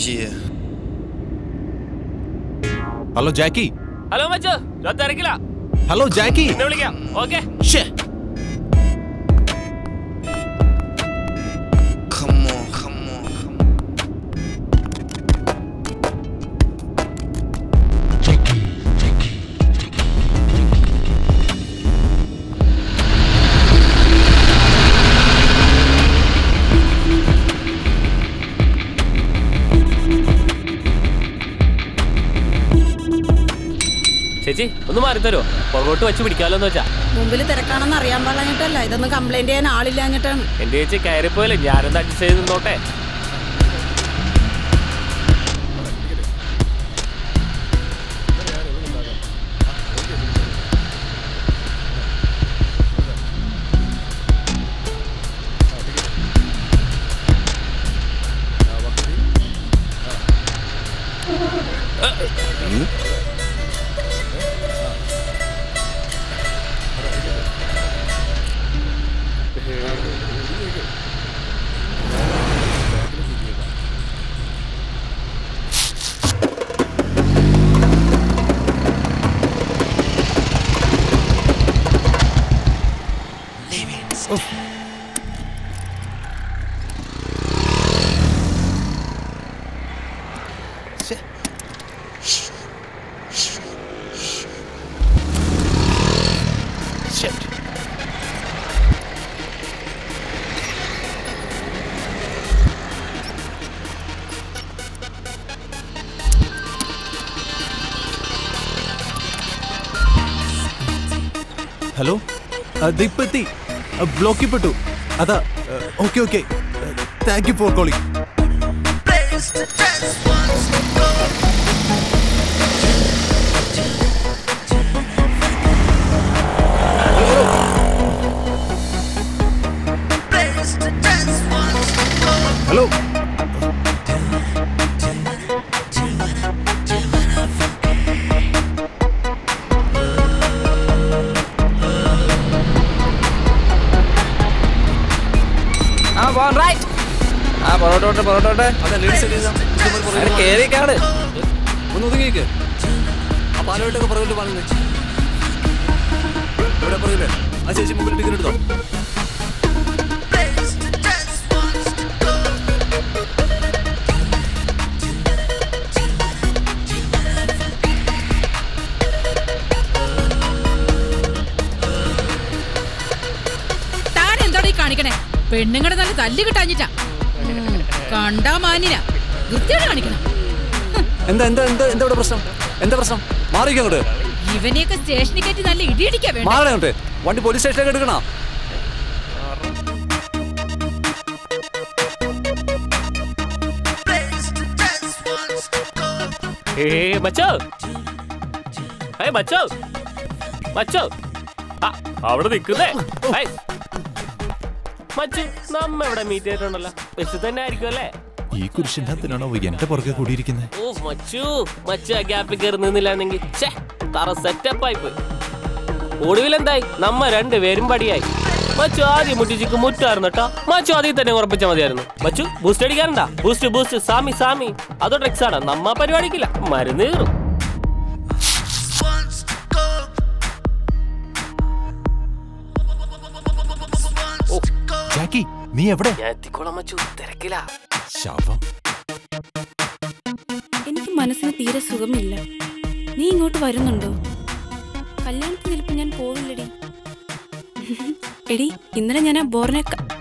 Yeah. Hello ജാക്കി hello മച്ചു ഞാൻ തിരക്കില്ല ഹലോ ജാക്കി എന്നെ വിളിക്കാം ഓക്കെ ശ്ശേ. Come on, come on, come on. ചേച്ചി ഒന്ന് മാറി തരുമോ പുറകോട്ട് വെച്ച് പിടിക്കാലോന്ന് വെച്ചാ മുമ്പിൽ തിരക്കാണെന്ന് അറിയാൻ പാടില്ലാഞ്ഞിട്ടല്ല ഇതൊന്നും കംപ്ലൈന്റ് ചെയ്യാൻ ആളില്ലാഞ്ഞിട്ടാണ് എന്റെ ചേച്ചി കയറിപ്പോയല്ലേ ഞാനെന്താ അഡ്ജസ്റ്റ് ചെയ്ത് നിന്നോട്ടെ ശ്ശേ. Shit. ഹലോ അത് ഇപ്പൊ എത്തി ബ്ലോക്കിൽ പെട്ടു അതാ okay okay thank you for calling hello ആ പോകാൻ റൈറ്റ് ആ പൊറോട്ടോട്ടെ പൊറോട്ടോട്ടെ കേറിക്കാണ് ഒന്ന് ഒതുങ്ങിക്ക് ആ പാലോട്ടൊക്കെ പുറകിട്ട് പാലുന്നേ ഇവിടെ പുറകില്ലേ ആ ചേച്ചി മുമ്പിൽ ടിക്കറ്റ് എടുത്തോ താൻ എന്തോടെ ഈ കാണിക്കണേ പെണ്ണുങ്ങളുടെ നല്ല തല്ല് കിട്ടാഞ്ഞിട്ടാ ഉം, കണ്ടാ മാനിന വൃത്തിയോട് കാണിക്കണം എന്താ എന്താ എന്താ എന്താ ഇവിടെ പ്രശ്നം എന്താ പ്രശ്നം മാറിയിരിക്കാം അങ്ങോട്ട് ഇവനെയൊക്കെ സ്റ്റേഷനിൽ കയറ്റി നല്ല ഇടിയിടിക്കാ വേണ്ട മാറണേ അങ്ങോട്ട് വണ്ടി പോലീസ് സ്റ്റേഷനിലേക്ക് എടുക്കണോ ഏ മച്ചോ ഏ മച്ചോ മച്ചോ ആ അവിടെ നിക്കുന്നേ ഏയ്. മച്ചു നമ്മ ഇവിടെ മീറ്റ് ചെയ്തിട്ടുണ്ടല്ലോ ബസ് തന്നെ ആയിരിക്കും അല്ലേ ഈ കുരിശിന്റെ അകത്തിലാണോ എന്റെ പുറകെ കൂടിയിരിക്കുന്നത് ഓ മച്ചു മച്ചു ആ ഗ്യാപ്പിൽ കയറി നിന്നില്ലാന്നെങ്കിൽ ഛേ തറ സെറ്റപ്പ് ആയി പോയി ഒടുവിൽ എന്തായി നമ്മ രണ്ടുപേരും പടിയായി മച്ചു ആദ്യം മുട്ടിച്ചിക്ക് മുറ്റായിരുന്നു കേട്ടോ മച്ചു ആദ്യം തന്നെ ഉറപ്പിച്ചാൽ മതിയായിരുന്നു മച്ചു ബൂസ്റ്റ് അടിക്കാറുണ്ടാ ബൂസ്റ്റ് ബൂസ്റ്റ് സാമി സാമി അതോ ട്രിക്സ് ആണ് നമ്മ പരിപാടിക്കില്ല മരുന്ന് കയറും ഓ ജാക്കി നീ എവിടെ ഞാൻ എത്തിക്കോളാം മച്ചു തിരക്കില്ല ശവം എനിക്ക് മനസ്സിന് തീരെ സുഖമില്ല നീ ഇങ്ങോട്ട് വരുന്നുണ്ടോ കല്യാണത്തിന് ചിലപ്പോൾ ഞാൻ പോവില്ലടി എടി ഇന്നലെ ഞാൻ ആ ബോറിനെ ക-